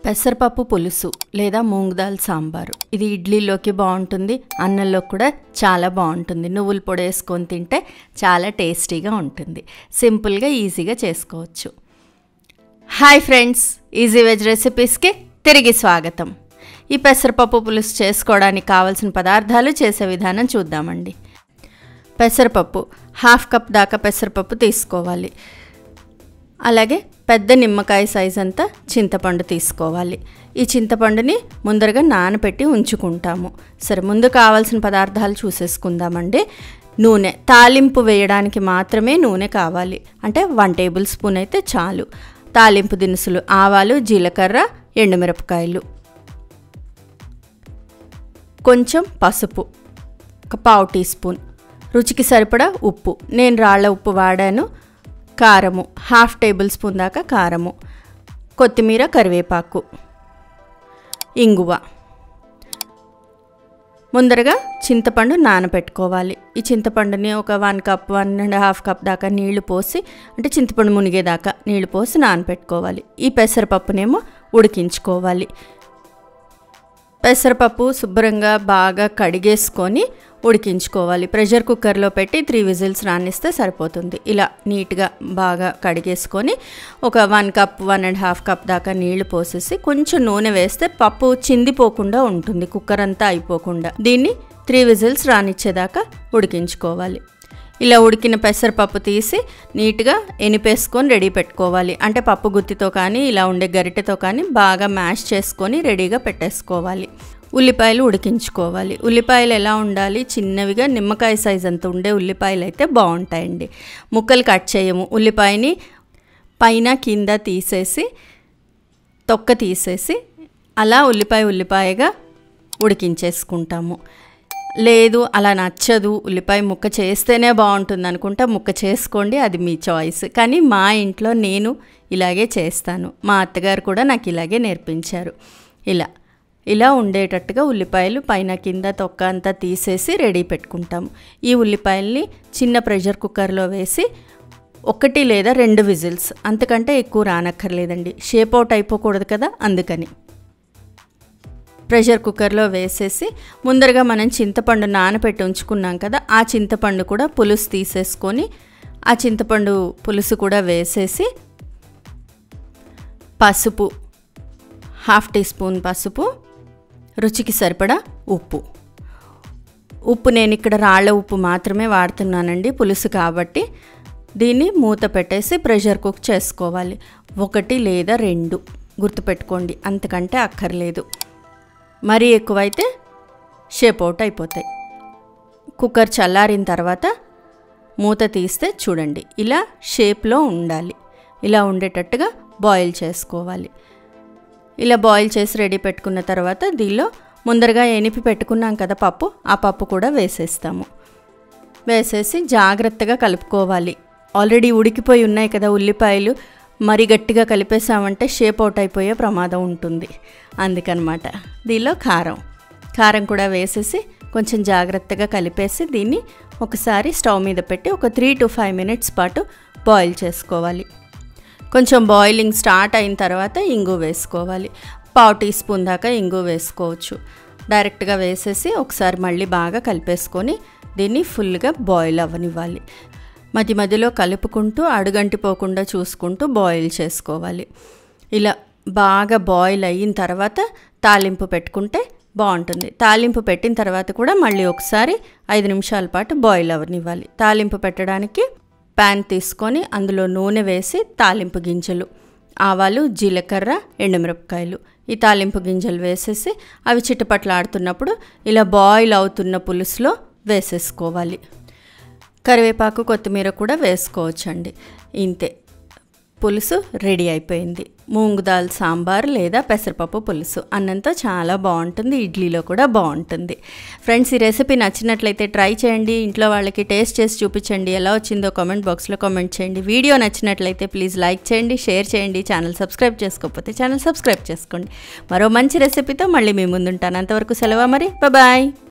పెసరపప్పు పులుసు లేదా మూంగ్ దాల్ సాంబారు ఇది ఇడ్లీలోకి బాగుంటుంది అన్నంలో కూడా చాలా బాగుంటుంది నువ్వుల పొడి వేసుకొని తింటే చాలా టేస్టీగా ఉంటుంది సింపుల్గా ఈజీగా చేసుకోవచ్చు హాయ్ ఫ్రెండ్స్ ఈజీ వెజ్ రెసిపీస్కి తిరిగి స్వాగతం ఈ పెసరపప్పు పులుసు చేసుకోవడానికి కావాల్సిన పదార్థాలు చేసే విధానం చూద్దామండి పెసరపప్పు హాఫ్ కప్ దాకా పెసరపప్పు తీసుకోవాలి అలాగే పెద్ద నిమ్మకాయ సైజ్ అంతా చింతపండు తీసుకోవాలి ఈ చింతపండుని ముందరగా నానబెట్టి ఉంచుకుంటాము సరే ముందు కావాల్సిన పదార్థాలు చూసేసుకుందామండి నూనె తాలింపు వేయడానికి మాత్రమే నూనె కావాలి అంటే వన్ టేబుల్ స్పూన్ అయితే చాలు తాలింపు దినుసులు ఆవాలు జీలకర్ర ఎండుమిరపకాయలు కొంచెం పసుపు ఒక పావు టీ స్పూన్ రుచికి సరిపడా ఉప్పు నేను రాళ్ళ ఉప్పు వాడాను కారము హాఫ్ టేబుల్ స్పూన్ దాకా కారము కొత్తిమీర కరివేపాకు ఇంగువ ముందరగా చింతపండు నానబెట్టుకోవాలి ఈ చింతపండుని ఒక one cup one and half cup దాకా నీళ్లు పోసి అంటే చింతపండు మునిగేదాకా నీళ్లు పోసి నానబెట్టుకోవాలి ఈ పెసరపప్పునేమో ఉడికించుకోవాలి పెసరపప్పు శుభ్రంగా బాగా కడిగేసుకొని ఉడికించుకోవాలి ప్రెషర్ కుక్కర్లో పెట్టి త్రీ విజిల్స్ రానిస్తే సరిపోతుంది ఇలా నీట్గా బాగా కడిగేసుకొని ఒక one cup one and half cup దాకా నీళ్లు పోసేసి కొంచెం నూనె వేస్తే పప్పు చిందిపోకుండా ఉంటుంది కుక్కర్ అంతా అయిపోకుండా దీన్ని త్రీ విజిల్స్ రానిచ్చేదాకా ఉడికించుకోవాలి ఇలా ఉడికిన పెసరపప్పు తీసి నీట్గా ఎనిపేసుకొని రెడీ పెట్టుకోవాలి అంటే పప్పు గుత్తితో కానీ ఇలా ఉండే గరిటెతో కానీ బాగా మ్యాష్ చేసుకొని రెడీగా పెట్టేసుకోవాలి ఉల్లిపాయలు ఉడికించుకోవాలి ఉల్లిపాయలు ఎలా ఉండాలి చిన్నవిగా నిమ్మకాయ సైజ్ అంత ఉండే ఉల్లిపాయలు అయితే బాగుంటాయండి ముక్కలు కట్ చేయము ఉల్లిపాయని పైన కింద తీసేసి తొక్క తీసేసి అలా ఉల్లిపాయ ఉల్లిపాయగా ఉడికించేసుకుంటాము లేదు అలా నచ్చదు ఉల్లిపాయ ముక్క చేస్తేనే బాగుంటుంది అనుకుంటా ముక్క చేసుకోండి అది మీ చాయిస్ కానీ మా ఇంట్లో నేను ఇలాగే చేస్తాను మా అత్తగారు కూడా నాకు ఇలాగే నేర్పించారు ఇలా ఇలా ఉండేటట్టుగా ఉల్లిపాయలు పైన కింద తొక్క అంతా తీసేసి రెడీ పెట్టుకుంటాము ఈ ఉల్లిపాయల్ని చిన్న ప్రెషర్ కుక్కర్లో వేసి ఒకటి లేదా రెండు విజిల్స్ అంతకంటే ఎక్కువ రానక్కర్లేదండి షేప్ అవుట్ అయిపోకూడదు కదా అందుకని ప్రెషర్ కుక్కర్లో వేసేసి ముందరగా మనం చింతపండు నానబెట్టి ఉంచుకున్నాం కదా ఆ చింతపండు కూడా పులుసు తీసేసుకొని ఆ చింతపండు పులుసు కూడా వేసేసి పసుపు హాఫ్ టీ స్పూన్ పసుపు రుచికి సరిపడా ఉప్పు ఉప్పు నేను ఇక్కడ రాళ్ళ ఉప్పు మాత్రమే వాడుతున్నానండి పులుసు కాబట్టి దీన్ని మూత పెట్టేసి ప్రెషర్ కుక్ చేసుకోవాలి ఒకటి లేదా రెండు గుర్తుపెట్టుకోండి అంతకంటే అక్కర్లేదు మరీ ఎక్కువైతే షేప్ అవుట్ అయిపోతాయి కుక్కర్ చల్లారిన తర్వాత మూత తీస్తే చూడండి ఇలా షేప్లో ఉండాలి ఇలా ఉండేటట్టుగా బాయిల్ చేసుకోవాలి ఇలా బాయిల్ చేసి రెడీ పెట్టుకున్న తర్వాత దీనిలో ముందరగా ఎనిపి పెట్టుకున్నాం కదా పప్పు ఆ పప్పు కూడా వేసేస్తాము వేసేసి జాగ్రత్తగా కలుపుకోవాలి ఆల్రెడీ ఉడికిపోయి ఉన్నాయి కదా ఉల్లిపాయలు మరి గట్టిగా కలిపేసామంటే షేప్ అవుట్ అయిపోయే ప్రమాదం ఉంటుంది అందుకనమాట దీనిలో కారం కారం కూడా వేసేసి కొంచెం జాగ్రత్తగా కలిపేసి దీన్ని ఒకసారి స్టవ్ మీద పెట్టి ఒక త్రీ టు ఫైవ్ మినిట్స్ పాటు బాయిల్ చేసుకోవాలి కొంచెం బాయిలింగ్ స్టార్ట్ అయిన తర్వాత ఇంగు వేసుకోవాలి పావు టీ స్పూన్ దాకా ఇంగు వేసుకోవచ్చు డైరెక్ట్గా వేసేసి ఒకసారి మళ్ళీ బాగా కలిపేసుకొని దీన్ని ఫుల్గా బాయిల్ అవ్వనివ్వాలి మధ్య మధ్యలో కలుపుకుంటూ అడుగంటిపోకుండా చూసుకుంటూ బాయిల్ చేసుకోవాలి ఇలా బాగా బాయిల్ అయిన తర్వాత తాలింపు పెట్టుకుంటే బాగుంటుంది తాలింపు పెట్టిన తర్వాత కూడా మళ్ళీ ఒకసారి ఐదు నిమిషాల పాటు బాయిల్ అవ్వనివ్వాలి తాలింపు పెట్టడానికి ప్యాన్ తీసుకొని అందులో నూనె వేసి తాలింపు గింజలు ఆవాలు జీలకర్ర ఎండుమిరపకాయలు ఈ తాలింపు గింజలు వేసేసి అవి చిటపట్లాడుతున్నప్పుడు ఇలా బాయిల్ అవుతున్న పులుసులో వేసేసుకోవాలి కరివేపాకు కొత్తిమీర కూడా వేసుకోవచ్చండి ఇంతే పులుసు రెడీ అయిపోయింది మూంగు దాల్ సాంబార్ లేదా పెసరపప్పు పులుసు అన్నంతో చాలా బాగుంటుంది ఇడ్లీలో కూడా బాగుంటుంది ఫ్రెండ్స్ ఈ రెసిపీ నచ్చినట్లయితే ట్రై చేయండి ఇంట్లో వాళ్ళకి టేస్ట్ చేసి చూపించండి ఎలా వచ్చిందో కామెంట్ బాక్స్లో కామెంట్ చేయండి వీడియో నచ్చినట్లయితే ప్లీజ్ లైక్ చేయండి షేర్ చేయండి ఛానల్ సబ్స్క్రైబ్ చేసుకోకపోతే ఛానల్ సబ్స్క్రైబ్ చేసుకోండి మరో మంచి రెసిపీతో మళ్ళీ మీ ముందుంటాను అంతవరకు సెలవు మరి బాయ్